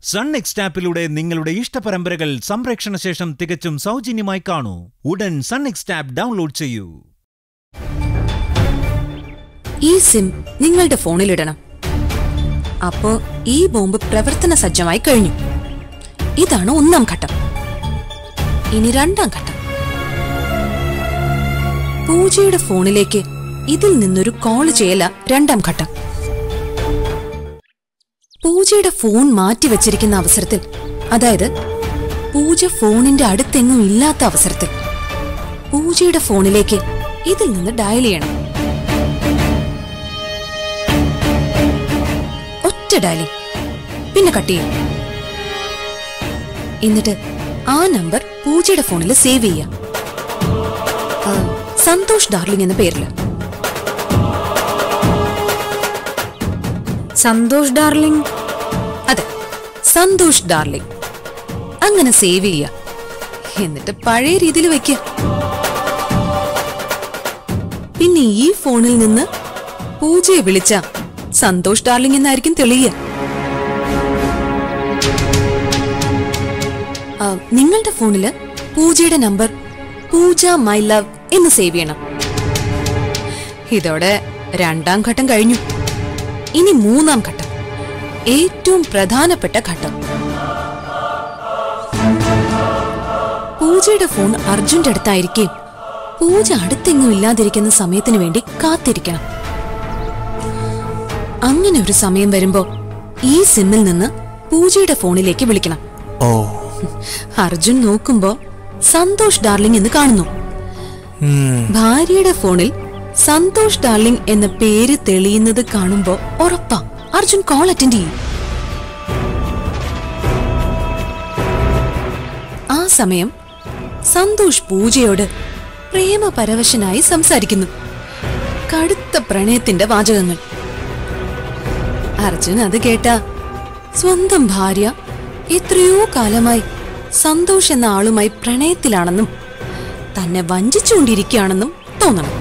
Sun next ആപ്പിലൂടെ നിങ്ങളുടെ ഇഷ്ടപരമ്പരകൾ സംപ്രേക്ഷണ ശേഷം തികച്ചും സൗജന്യമായി കാണൂ ഉടൻ സൺ നെക്സ്റ്റ് ആപ്പ് ഡൗൺലോഡ് ചെയ്യൂ ഈ സിം നിങ്ങളുടെ ഫോണിലിടണം അപ്പോ ഈ ബോംബ് പ്രവർത്തന സജ്ജമായി കഴിഞ്ഞു ഇതാണ് ഒന്നാം ഘട്ടം ഇനി രണ്ടാം ഘട്ടം പൂജയുടെ ഫോണിലേക്ക് ഇതിൽ നിന്നൊരു കോൾ ചെയ്യല രണ്ടാം ഘട്ടം പൂജയുടെ ഫോൺ മാറ്റിവെച്ചിരിക്കുന്ന അവസരത്തിൽ അതായത് പൂജ ഫോണിന്റെ അടുത്തെങ്ങും ഇല്ലാത്ത അവസരത്തിൽ പൂജയുടെ ഫോണിലേക്ക് ഇതിൽ നിന്ന് ഡയൽ ചെയ്യണം ഒറ്റ ഡയലിംഗ് പിന്നെ കട്ട് ചെയ്യും എന്നിട്ട് ആ നമ്പർ പൂജയുടെ ഫോണിൽ സേവ് ചെയ്യാം ആ, സന്തോഷ് ഡാർലിംഗ് എന്ന പേരില് സന്തോഷ് ഡാർലിംഗ് അതെ സന്തോഷ് ഡാർലിംഗ് അങ്ങനെ സേവ് ചെയ്യ എന്നിട്ട് പഴയ രീതിയിൽ വെക്ക പിന്നെ ഈ ഫോണിൽ നിന്ന് പൂജയെ വിളിച്ച സന്തോഷ് ഡാർലിംഗ് എന്നായിരിക്കും തെളിയുക ആ, നിങ്ങളുടെ ഫോണില് പൂജയുടെ നമ്പർ പൂജ മൈ ലവ് എന്ന് സേവ് ചെയ്യണം ഇതോടെ രണ്ടാം ഘട്ടം കഴിഞ്ഞു ഇനി മൂന്നാം ഘട്ടം ഏറ്റവും പ്രധാനപ്പെട്ട ഘട്ടം പൂജയുടെ ഫോൺ അർജുന്റെ അടുത്തായിരിക്കും പൂജ അടുത്തെങ്ങും ഇല്ലാതിരിക്കുന്ന സമയത്തിന് വേണ്ടി കാത്തിരിക്കണം അങ്ങനെ ഒരു സമയം വരുമ്പോ ഈ സിമ്മിൽ നിന്ന് പൂജയുടെ ഫോണിലേക്ക് വിളിക്കണം ഓ അർജുൻ നോക്കുമ്പോ സന്തോഷ് ഡാർലിംഗ് എന്ന് കാണുന്നു ഉം, ഭാര്യയുടെ ഫോണിൽ സന്തോഷ് ഡാർലിംഗ് എന്ന പേര് തെളിയുന്നത് കാണുമ്പോ ഉറപ്പാ അർജുൻ കോൾ അറ്റൻഡ് ചെയ്യും ആ സമയം സന്തോഷ് പൂജയോട് പ്രേമപരവശനായി സംസാരിക്കുന്നു കടുത്ത പ്രണയത്തിന്റെ വാചകങ്ങൾ അർജുൻ അത് കേട്ട സ്വന്തം ഭാര്യ എത്രയോ കാലമായി സന്തോഷ് എന്ന ആളുമായി പ്രണയത്തിലാണെന്നും തന്നെ വഞ്ചിച്ചുകൊണ്ടിരിക്കുകയാണെന്നും തോന്നണം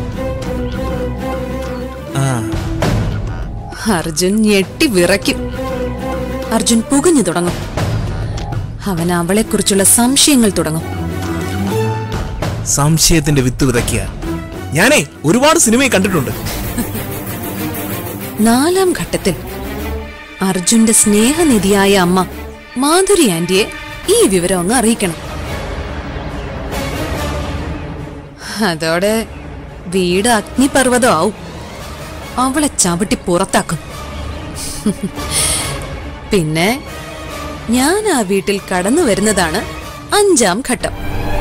ആ അർജുൻ ഞെട്ടി വിറയ്ക്കും അർജുൻ പുകഞ്ഞു തുടങ്ങും അവൻ അവളെക്കുറിച്ചുള്ള സംശയങ്ങൾ തുടങ്ങും സംശയത്തിന്റെ വിത്ത് വിതയ്ക്കുക ഞാനേ ഒരുപാട് സിനിമയെ കണ്ടിട്ടുണ്ട് നാലാം ഘട്ടത്തിൽ അർജുന്റെ സ്നേഹനിധിയായ അമ്മ മാധുരി ആന്റിയെ ഈ വിവരം ഒന്ന് അറിയിക്കണം അതോടെ വീട് അഗ്നിപർവ്വതം ആവും അവളെ ചവിട്ടി പുറത്താക്കും പിന്നെ ഞാൻ ആ വീട്ടിൽ കടന്നു വരുന്നതാണ് അഞ്ചാം ഘട്ടം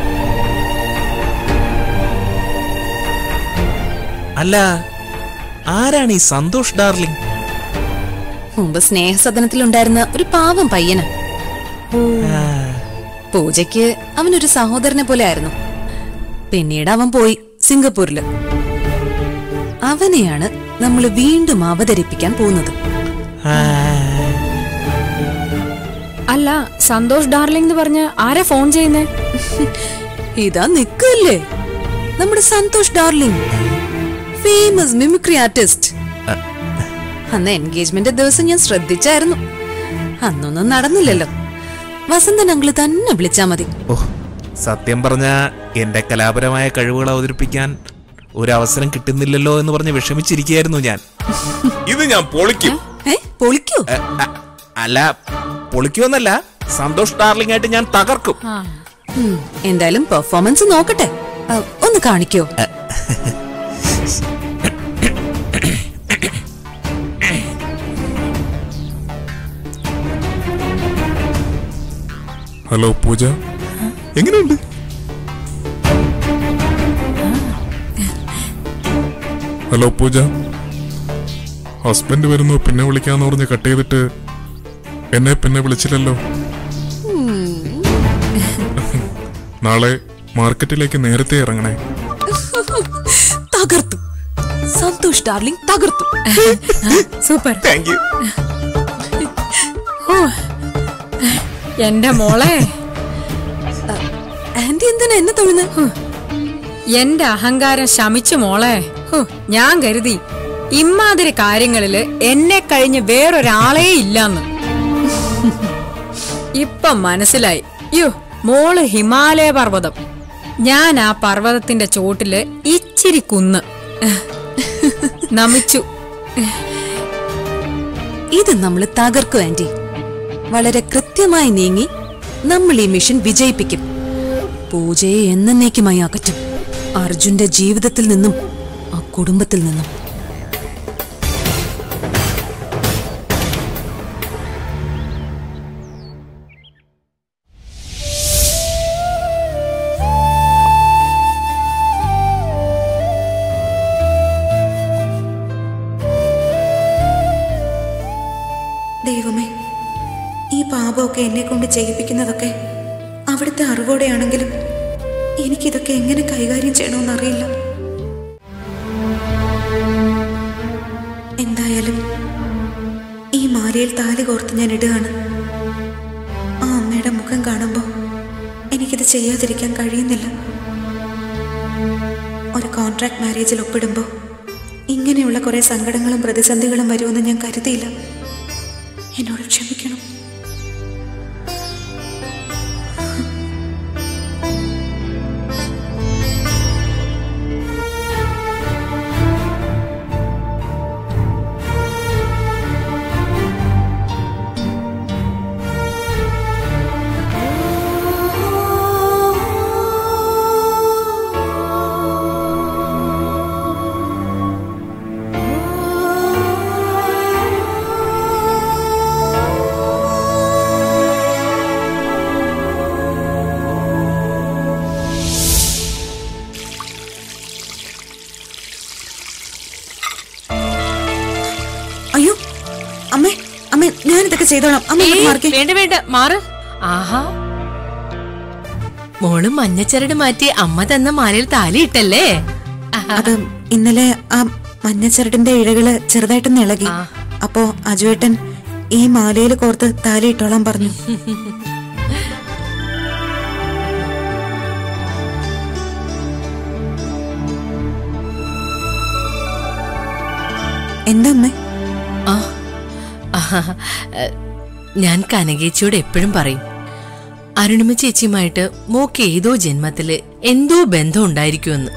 അല്ല ആരാണ് ഈ സന്തോഷ് ഡാർലിംഗ് മുമ്പ് സ്നേഹസദനത്തിലുണ്ടായിരുന്ന ഒരു പാവം പയ്യന് ആ, പൂജയ്ക്ക് അവനൊരു സഹോദരനെ പോലെ ആയിരുന്നു പിന്നീട് അവൻ പോയി സിംഗപ്പൂരില് അവനെയാണ് നമ്മൾ വീണ്ടും അവതരിപ്പിക്കാൻ പോകുന്നത് ആ, അല്ല സന്തോഷ് ഡാർലിംഗ് എന്ന് പറഞ്ഞ് ആരാ ഫോൺ ചെയ്യുന്നേ ഇതാ നിക്കല്ലേ നമ്മുടെ Santhosh darling famous mimicry artist അന്ന് എൻഗേജ്മെന്റ് ദിവസം ഞാൻ ശ്രദ്ധിച്ചായിരുന്നു അന്നൊന്നും നടന്നില്ലല്ലോ വസന്തൻ അങ്കിള് തന്നെ വിളിച്ചാ മതി ഓ സത്യം പറഞ്ഞ എന്റെ കലാപരമായ കഴിവുകൾ അവതരിപ്പിക്കാൻ ഒരു അവസരം കിട്ടുന്നില്ലല്ലോ എന്ന് പറഞ്ഞ് വിഷമിച്ചിരിക്കുകയായിരുന്നു ഞാൻ ഇത് ഞാൻ പൊളിക്കും ഏ പൊളിക്കോ എ, അ, അല്ല പൊളിക്കുമെന്നല്ല സന്തോഷ് ഡാർലിംഗ് ആയിട്ട് ഞാൻ തകർക്കും ഉം, എന്തായാലും പെർഫോമൻസ് നോക്കട്ടെ ആ, ഒന്ന് കാണിക്കോ ഹലോ പൂജ എങ്ങനെയുണ്ട് ഹലോ പൂജ ഹസ്ബൻഡ് വരുന്നു പിന്നെ വിളിക്കാന്ന് പറഞ്ഞ് കട്ട് ചെയ്തിട്ട് എന്നെ പിന്നെ വിളിച്ചില്ലല്ലോ നാളെ മാർക്കറ്റിലേക്ക് നേരത്തെ ഇറങ്ങണേ തകർത്തു സന്തോഷ് ഡാർലിംഗ് തകർത്തു സൂപ്പർ താങ്ക് യു എന്റെ മോളെ ആന്റി എന്തിനാ എന്നെ തൊഴുന്നത് എന്റെ അഹങ്കാരം ശമിച്ചു മോളെ ഹോ, ഞാൻ കരുതി ഇമ്മാതിരി കാര്യങ്ങളില് എന്നെ കഴിഞ്ഞ് വേറൊരാളേ ഇല്ലാന്ന് ഇപ്പം മനസ്സിലായി യോ മോള് ഹിമാലയ പർവ്വതം ഞാൻ ആ പർവ്വതത്തിന്റെ ചോട്ടില് ഇച്ചിരി കുന്ന് നമിച്ചു ഇത് നമ്മൾ തകർക്കും ആന്റി വളരെ കൃത്യമായി നീങ്ങി നമ്മൾ ഈ മിഷൻ വിജയിപ്പിക്കും പൂജയെ എന്നേക്കുമായി അകറ്റും അർജുന്റെ ജീവിതത്തിൽ നിന്നും ആ കുടുംബത്തിൽ നിന്നും ദൈവമേ ഈ പാപമൊക്കെ എന്നെ കൊണ്ട് ചെയ്യിപ്പിക്കുന്നതൊക്കെ അവിടുത്തെ അറിവോടെയാണെങ്കിലും എനിക്കിതൊക്കെ എങ്ങനെ കൈകാര്യം ചെയ്യണമെന്നറിയില്ല എന്തായാലും ഈ മാലയിൽ താലി കോർത്ത് ഞാൻ ഇടുകയാണ് ആ അമ്മയുടെ മുഖം കാണുമ്പോൾ എനിക്കിത് ചെയ്യാതിരിക്കാൻ കഴിയുന്നില്ല ഒരു കോൺട്രാക്ട് മാരേജിൽ ഒപ്പിടുമ്പോൾ ഇങ്ങനെയുള്ള കുറേ സങ്കടങ്ങളും പ്രതിസന്ധികളും വരുമെന്ന് ഞാൻ കരുതിയില്ല എന്നോട് ക്ഷമിക്കണം അയ്യോ അമ്മേ അമ്മേ ഞാനിതൊക്കെ ചെയ്തോളാം അമ്മ ഇങ്ങോട്ട് മാറിക്കേ വേണ്ട വേണ്ട മാറ് ആഹാ മോള് മഞ്ഞച്ചരട് മാറ്റി അമ്മ തന്ന മാലയിൽ താലി ഇട്ടല്ലേ ആഹാ. അത് ഇന്നലെ ആ മഞ്ഞച്ചരടിന്റെ ഇഴകള് ചെറുതായിട്ടൊന്ന് ഇളകി അപ്പോ അജുവേട്ടൻ ഈ മാലയിൽ കോർത്ത് താലി ഇട്ടോളാൻ പറഞ്ഞു എന്താ അമ്മേ ആ ആഹാ. ഏ, ഞാൻ കനകേച്ചിയോട് എപ്പോഴും പറയും അരുണിമ ചേച്ചിയുമായിട്ട് മോക്ക് ഏതോ ജന്മത്തില് എന്തോ ബന്ധം ഉണ്ടായിരിക്കുമെന്ന്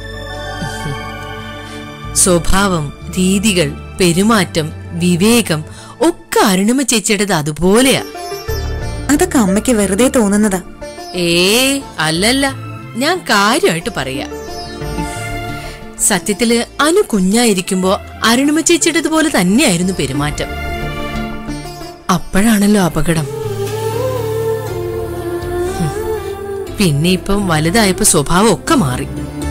സ്വഭാവം രീതികൾ പെരുമാറ്റം വിവേകം ഒക്കെ അരുണിമ ചേച്ചിയുടേത് അതുപോലെയാ അതൊക്കെ അമ്മയ്ക്ക് വെറുതെ തോന്നുന്നതാ ഏ അല്ലല്ല ഞാൻ കാര്യമായിട്ട് പറയാ സത്യത്തില് അനു കുഞ്ഞായിരിക്കുമ്പോ അരുണിമ ചേച്ചിയുടേതുപോലെ തന്നെയായിരുന്നു പെരുമാറ്റം അപ്പോഴാണല്ലോ അപകടം ഹും. പിന്നെ ഇപ്പം വലുതായപ്പോ സ്വഭാവം ഒക്കെ മാറി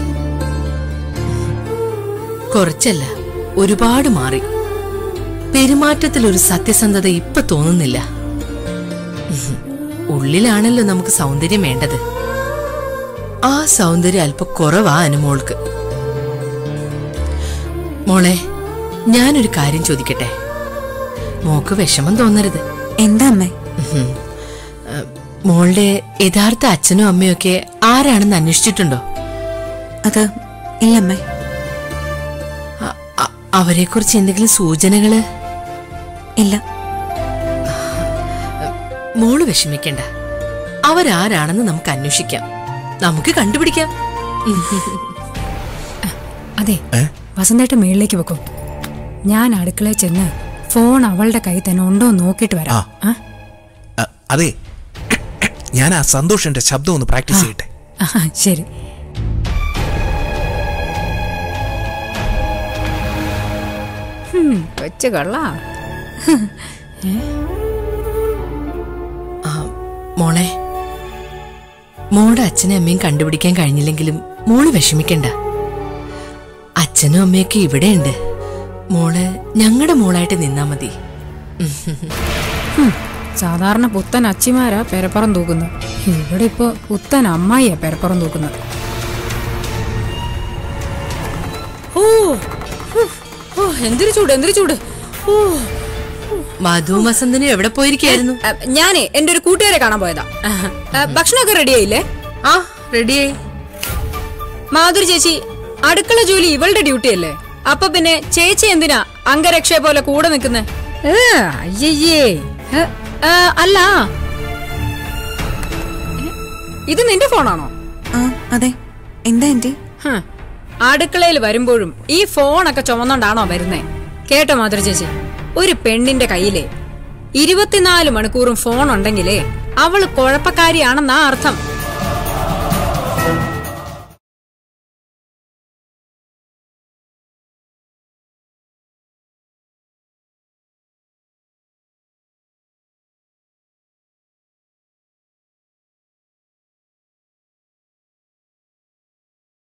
കുറച്ചല്ല ഒരുപാട് മാറി പെരുമാറ്റത്തിൽ ഒരു സത്യസന്ധത ഇപ്പൊ തോന്നുന്നില്ല ഉം. ഉള്ളിലാണല്ലോ നമുക്ക് സൗന്ദര്യം വേണ്ടത് ആ സൗന്ദര്യം അല്പ കുറവാ അനുമോൾക്ക് മോളെ ഞാനൊരു കാര്യം ചോദിക്കട്ടെ മോക്ക് വിഷമം തോന്നരുത് എന്താ അമ്മേ ഉഹും. ഏ, മോളുടെ യഥാർത്ഥ അച്ഛനും അമ്മയും ഒക്കെ ആരാണെന്ന് അന്വേഷിച്ചിട്ടുണ്ടോ അത് ഇല്ലമ്മേ അവരെ കുറിച്ച് എന്തെങ്കിലും സൂചനകള് ഇല്ല മോള് വിഷമിക്കണ്ട അവരാരാണെന്ന് നമുക്ക് അന്വേഷിക്കാം നമുക്ക് കണ്ടുപിടിക്കാം അതെ വസന്തേട്ട മേളിലേക്ക് വെക്കും ഞാൻ അടുക്കളയിൽ ചെന്ന് ഫോൺ അവളുടെ കയ്യിൽ തന്നെ ഉണ്ടോ എന്ന് നോക്കിയിട്ട് വരാം ആ? അ, അതെ ഞാൻ ആ സന്തോഷിന്റെ ശബ്ദം ഒന്ന് പ്രാക്ടീസ് ചെയ്യട്ടെ ആ, ശരി ഹും, കൊച്ചു കൊള്ളാ ആ, മോളെ മോളുടെ അച്ഛനും അമ്മയും കണ്ടുപിടിക്കാൻ കഴിഞ്ഞില്ലെങ്കിലും മോള് വിഷമിക്കണ്ട അച്ഛനും അമ്മയൊക്കെ ഇവിടെയുണ്ട് മോള് ഞങ്ങളുടെ മോളായിട്ട് നിന്നാ മതി സാധാരണ പുത്തൻ അച്ചിമാരാ പെരപ്പുറം തൂക്കുന്നത് ഇവിടെ ഇപ്പൊ പുത്തൻ അമ്മായിയാ പെരപ്പുറം തൂക്കുന്നത് ഓ ഹു, ഓ എന്തൊരു ചൂട് എന്തൊരു ചൂട് ഓ മധുവും വസന്തനും എവിടെ പോയിരിക്കായിരുന്നു അ, ഞാനേ എന്റെ ഒരു കൂട്ടുകാരെ കാണാൻ പോയതാ അ, ഭക്ഷണമൊക്കെ റെഡിയായില്ലേ ആ റെഡിയായി മാധുരി ചേച്ചി അടുക്കള ജോലി ഇവളുടെ ഡ്യൂട്ടി അല്ലേ അപ്പൊ പിന്നെ ചേച്ചി എന്തിനാ അംഗരക്ഷയെ പോലെ കൂടെ നിൽക്കുന്നേ അയ്യയ്യേ ഏ, ആ, അല്ല ഇത് നിന്റെ ഫോണാണോ ആ അതെ എന്താ ആന്റി ഹ്, അടുക്കളയിൽ വരുമ്പോഴും ഈ ഫോണൊക്കെ ചുമന്നോണ്ടാണോ വരുന്നേ കേട്ടോ മാതൃ ചേച്ചി ഒരു പെണ്ണിന്റെ കയ്യിലെ ഇരുപത്തിനാല് മണിക്കൂറും ഫോൺ ഉണ്ടെങ്കിലേ അവള് കുഴപ്പക്കാരിയാണെന്നാ അർത്ഥം